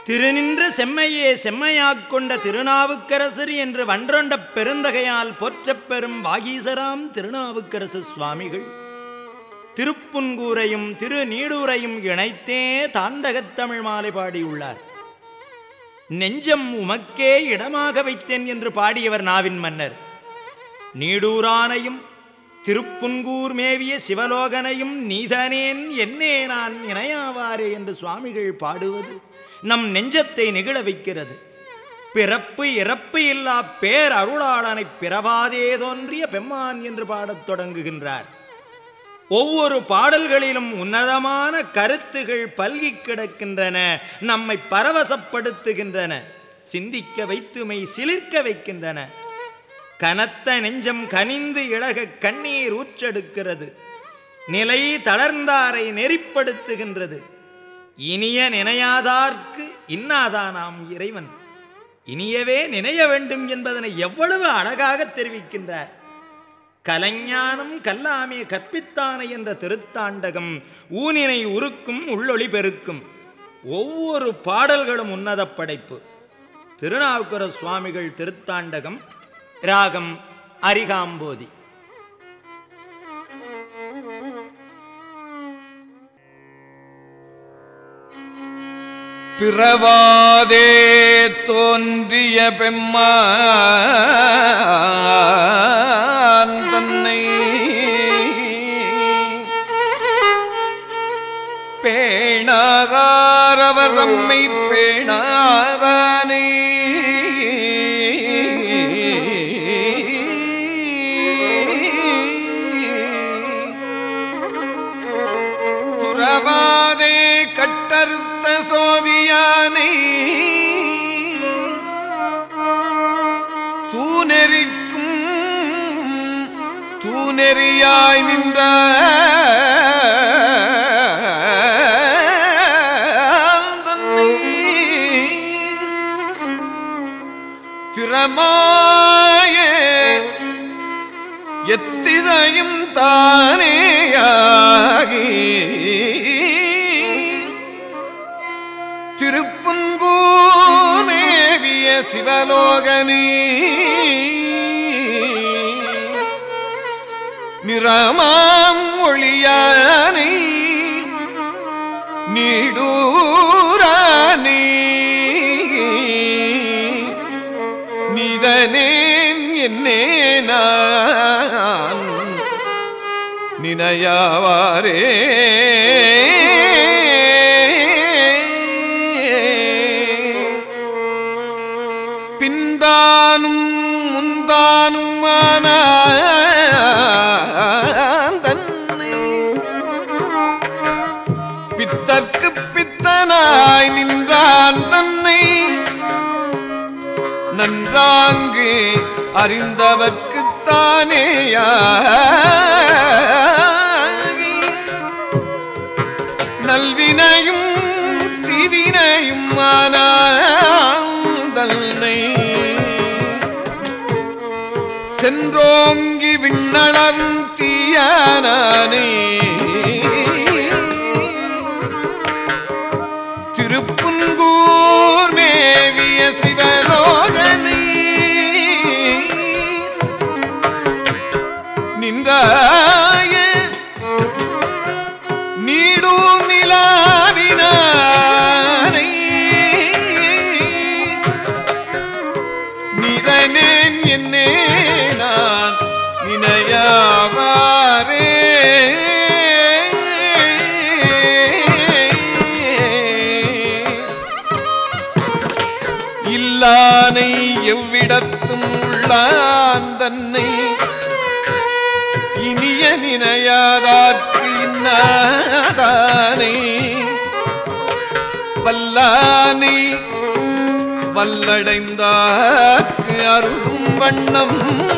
திருநின்ற செம்மையே செம்மையாக் கொண்ட திருநாவுக்கரசர் என்று வன்றொண்ட பெருந்தகையால் போற்றப் பெறும் வாகீசராம் திருநாவுக்கரசு சுவாமிகள் திருப்புன்கூரையும் திருநீடூரையும் இணைத்தே தாண்டகத் தமிழ் மாலை பாடியுள்ளார் நெஞ்சம் உமக்கே இடமாக வைத்தேன் என்று பாடியவர் நாவின் மன்னர் நீடூரானையும் திருப்புன்கூர் மேவிய சிவலோகனையும் நீதனேன் என்னே நான் இணையாவாரே என்று சுவாமிகள் பாடுவது நம் நெஞ்சத்தை நெகிழ வைக்கிறது பிறப்பு இறப்பு இல்லா பேர் அருளாளனை பிறவாதே தோன்றிய பெம்மான் என்று பாடத் தொடங்குகின்றார் ஒவ்வொரு பாடல்களிலும் உன்னதமான கருத்துகள் பல்கிக் கிடக்கின்றன நம்மை பரவசப்படுத்துகின்றன சிந்திக்க வைத்துமை சிலிர்க்க வைக்கின்றன கனத்த நெஞ்சம் கனிந்து இழக கண்ணீர் ஊற்றெடுக்கிறது நிலை தளர்ந்தாரை நெறிப்படுத்துகின்றது இனிய நினையாதார்க்கு இன்னாதானாம் இறைவன் இனியவே நினைய வேண்டும் என்பதனை எவ்வளவு அழகாக தெரிவிக்கின்றார் கலைஞானம் கல்லாமே கற்பித்தானை என்ற திருத்தாண்டகம் ஊனினை உருக்கும் உள்ளொளி பெருக்கும் ஒவ்வொரு பாடல்களும் உன்னத படைப்பு திருநாவுக்கர சுவாமிகள் திருத்தாண்டகம் ராகம் அரிகாம்போதி பிறவாதே தோன்றிய பெம்மான் தன்னை பேணாதாரவர் தம்மை பேணாதானே துறவாதே கட்டறுத்த சோதியானை தூநெறிக்கும் தூநெறியாய் நின்ற திறமாயே எத்திசையும் தானேயாகி திருப்புங்கூமேவிய சிவலோகனே நிறமாம் ஒளியானே நீடூரானே நிதனேன் என்னே நான் நினையாவாரே பிந்தானும் முந்தானும் ஆனான் தன்னை பித்தற்கு பித்தனாய் நின்றான் தன்னை நன்றாங்கு அறிந்தவர்க்குத்தானேயாகி நல்வினையும் திவினையும் ஆனாந்தல்னை சென்றோங்கி விண்ணளம் தீயானே திருப்புன்கூர் மேவிய சிவலோகனே நின்றாய நீடும் நிலாவினானை நிதனேன் என்னே நான் நினையாவாரே இல்லானை எவ்விடத்தும் உள்ளான் தன்னை இனிய நினையாதார்க்கு இன்னாதானே வல்லானை வல்லடைந்தார்க்கு அருளும் வண்ணம்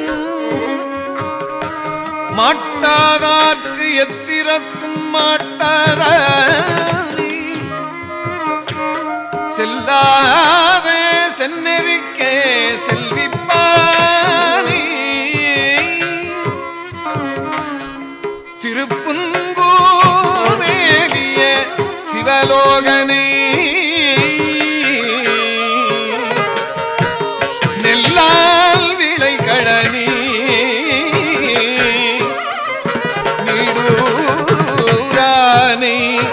மாட்டாதார்க்கு எத்திரத்தும் மாட்டாதானே செல்லாத சென்னெறிக்கே செல்விப்பானே திருப்புங்கூரேவிய சிவலோகனே நீடூரானை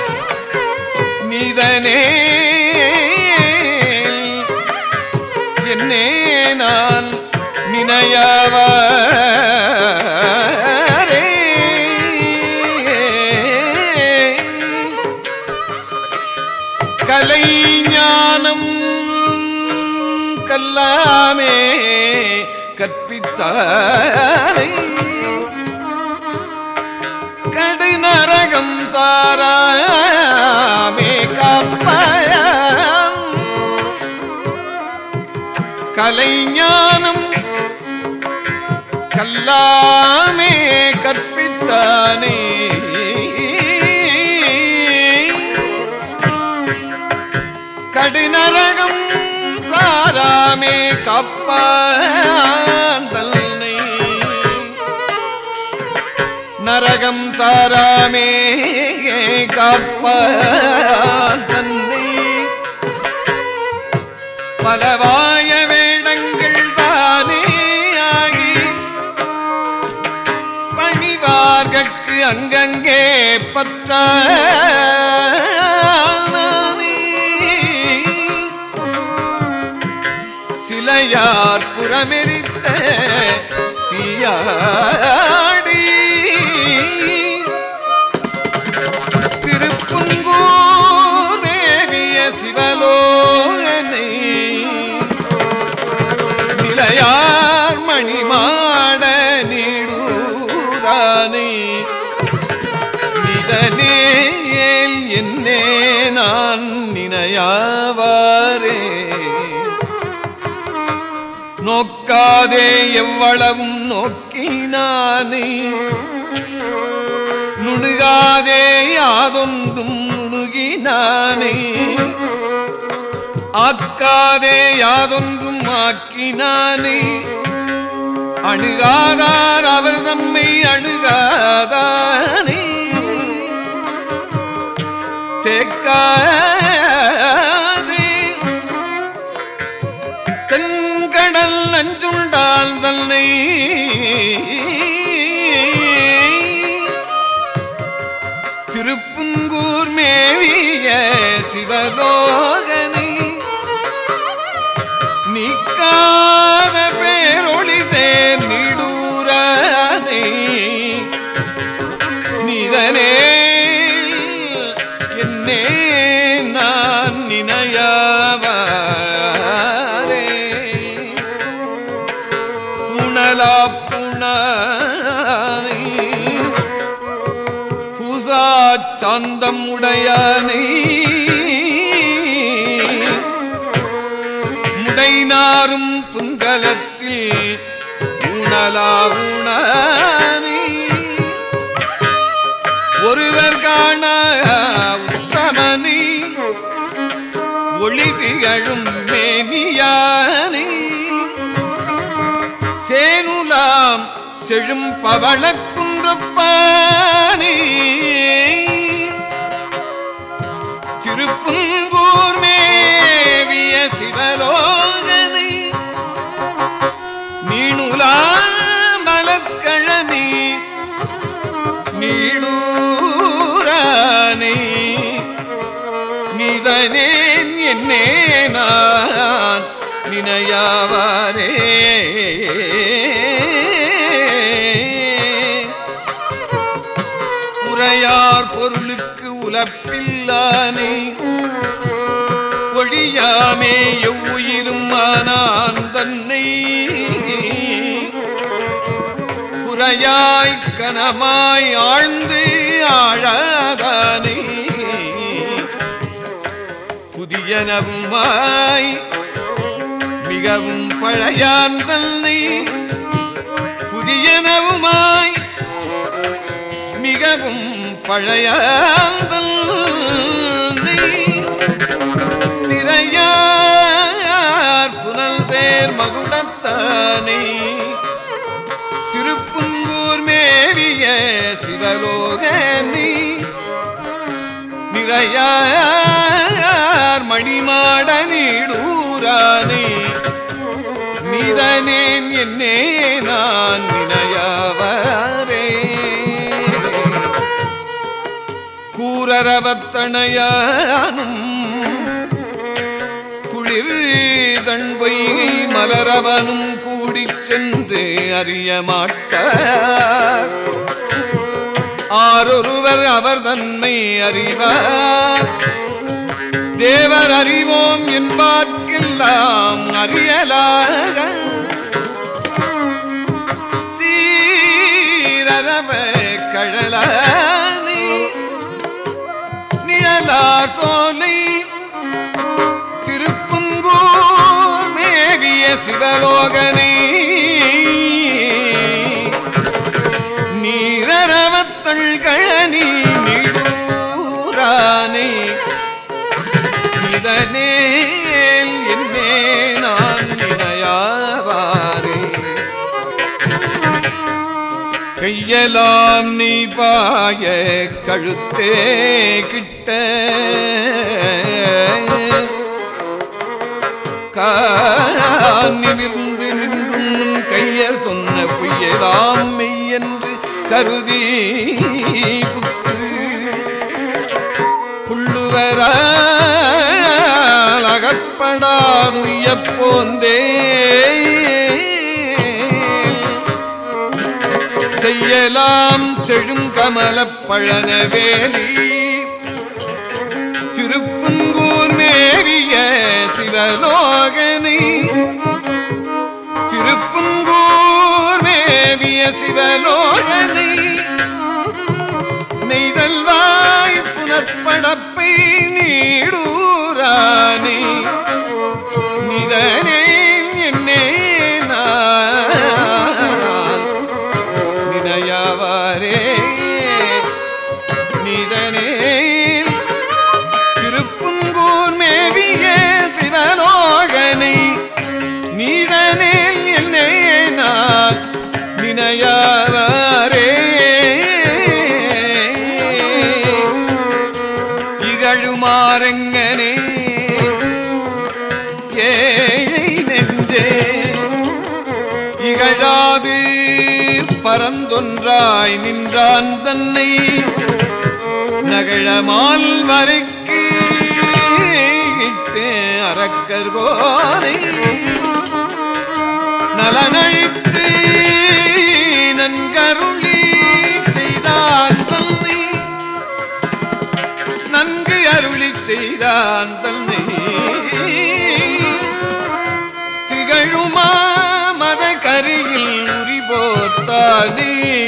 நீதனே என்னே நான் நினையவரே கலை ஞானம் கல்லாமே கற்பித்தாரை கடு நரகம் சாராமே காப்பாயம் கலைஞானம் கல்லாமே கற்பித்தானே கடுநரகம் சாராமே காப்பான் தன்னை நரகம் சாராமே காப்பான் தன்னை பலவாய வேடங்கள் தானே ஆகி பணிவார்கட்கு அங்கங்கே பற்றானே சிலையார் புறமெரித்த தீயாடி திருப்புங்கூர் தேவிய சிவலோகனை நிலையார் மணிமாட நீடூரானை நிதனேல் என்னே நான் நினையாவாரே நோக்காதே எவ்வளவும் நோக்கினானே நுணுகாதே யாதொன்றும் நுணுகினானே ஆக்காதே யாதொன்றும் ஆக்கினானே அணுகாதார் அவர் தம்மை அணுகாதானே தேக்காதே தென்கடல் நஞ்சுண்டால் தன்னை திருப்புங்கூர் மேவிய சிவலோகனை நீக்காத பேரொளி சேர் நீடூரானே நிதனே என்னே நான் நினையாவாரே புனலா புனானை பூசா சாந்தம் உடையானை முடைநாரும் புங்கலத்தில் உணலா உணானே ஒருவர் காண உத்தமனி ஒளி திகழும் மேனியானே சேனுலாம் செழும் பவளக்குன்றப்பானே திருப்புங்கூர் மேவிய சிவலோகனை நீணுலா மலக்கழனி நீடூரானே நிதனேன் என்னே நான் நினையாவாரே உரையார் பொருளுக்கு உலப்பில்லானே ஒழியாமே எவ்வுயிரும் ஆனான் தன்னை புறையாய் கனமாய் ஆழ்ந்து ஆழாதானே புதியனவுமாய் மிகவும் பழையான் தன்னை புதியனவுமாய் மிகவும் பழையான் தன்னை திரையார் புனல் சேர் மகுடத்தானே திருப்புங்கூர் மேவிய சிவலோகனி நிறையார் மணிமாட நீடூரானே நிதனேன் என்னே நான் நினையாவரே குளிரரவத்தணையானும் குளிர் தன் பொய்கை மலரவனும் கூடிச் சென்று அறிய மாட்டார் ஆரொருவர் அவர் தன்னை அறிவார் தேவர் அறிவோம் என்பார்க்கெல்லாம் அறியலாக சீரரவ கழலானே நிழலார் சோலை திருப்புங்கூர் மேவிய சிவலோகனே நீரரவத்தழ்கழனி நீடூரானே இதனேல் என்னே நான் நினையாவாரே கையலாம் நீ பாய கழுத்தே கிட்ட காநிமிர்ந்து நின்றும் கையர் சொன்ன பொய்யலாம் மெய்யென்று கருதி புக்கு புள்ளுவரால் அகப்படாதுய போந்தே செய்யலாம் செழுங்கமலப் பழனவேலி திருப்புங்கூர் மேவிய சிவலோகனை திருப்புங்கூர் மேவிய சிவலோகனை நெய்தல்வாய் புனற்படப்பை நீடூரானே நிதனே என்னே நான் நினையாவாரே நிதனே திருப்புங்கூர் மேவிய சிவலோகனை நீதனேல் என்னே நான் நினையாவாரே இகழுமாறெங்கனே ஏழை நெஞ்சே இகழாது பரந்தொன்றாய் நின்றான் தன்னை நகழமால் வரைக்கு இட்டு அறக்கர்கோரை நலனழித்து நன்கருளி செய்தான் தன்னை நன்கு அருளி செய்தான் தன்னை திகழுமா மத கரியில் உரி போத்தானே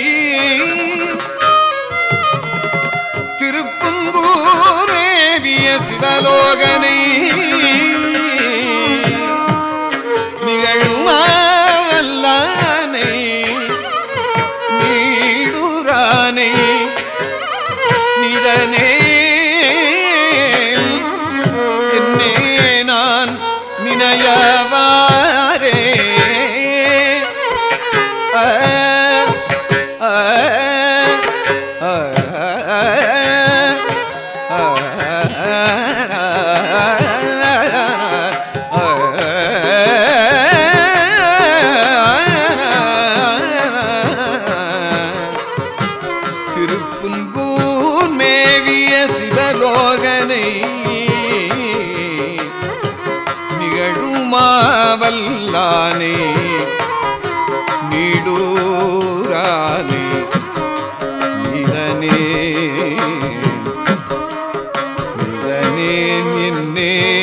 திருக்குங்கூரேவிய சிவலோகனை நிகழுமா வல்லானை நீடுரானே நிதனே என்னே நான் நினையவாரே ஆ, ஆ, ஆ, ஆ, திருப்புங்கூர் மேவிய சிவலோகனை நிகழுமாவல்லானே நீடூரானே நிதனே நிதனேன் என்னே